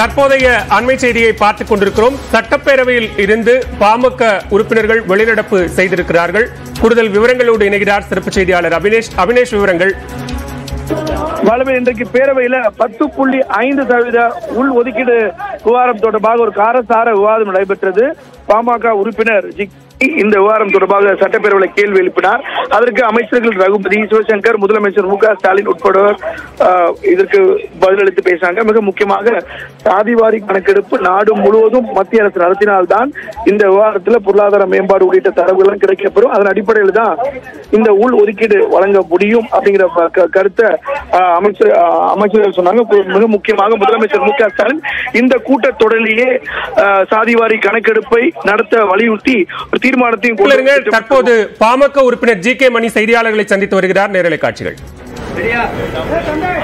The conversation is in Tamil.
தற்போதைய அண்மை செய்தியை பார்த்துக் கொண்டிருக்கிறோம் சட்டப்பேரவையில் இருந்து பாமக உறுப்பினர்கள் வெளிநடப்பு செய்திருக்கிறார்கள் கூடுதல் விவரங்களோடு இணைகிறார் சிறப்பு செய்தியாளர் அபினேஷ் அபினேஷ் விவரங்கள் வளமே இன்றைக்கு பேரவையில பத்து புள்ளி ஐந்து சதவீத உள் ஒதுக்கீடு விவகாரம் தொடர்பாக ஒரு காரசார விவாதம் நடைபெற்றது பாமக உறுப்பினர் ஜி இந்த விவகாரம் தொடர்பாக சட்டப்பேரவையில் கேள்வி எழுப்பினார் அதற்கு அமைச்சர்கள் ரகுபதி சிவசங்கர் முதலமைச்சர் மு க ஸ்டாலின் உட்படவர் ஆஹ், இதற்கு பதிலளித்து பேசினாங்க மிக முக்கியமாக சாதிவாரி கணக்கெடுப்பு நாடு முழுவதும் மத்திய அரசு நடத்தினால்தான் இந்த விவகாரத்தில் பொருளாதார மேம்பாடு உள்ளிட்ட தரவுகள் கிடைக்கப்பெறும் அதன் அடிப்படையில் தான் இந்த உள் ஒதுக்கீடு வழங்க முடியும் அப்படிங்கிற ப- க- கருத்தை ஆஹ், அமைச்சர் ஆஹ், அமைச்சர்கள் சொன்னாங்க கு- மிக முக்கியமாக முதலமைச்சர் மு க ஸ்டாலின் இந்த கூட்டத்தொடரிலேயே ஆஹ், சாதிவாரி கணக்கெடுப்பை நடத்த வலியுறுத்தி ஒரு தீர்மானத்தையும் கொண்டு இருங்க, வந்து- தற்போது பாமக உறுப்பினர் ஜி கே மணி செய்தியாளர்களை சந்தித்து வருகிறார் நேரலை காட்சிகள்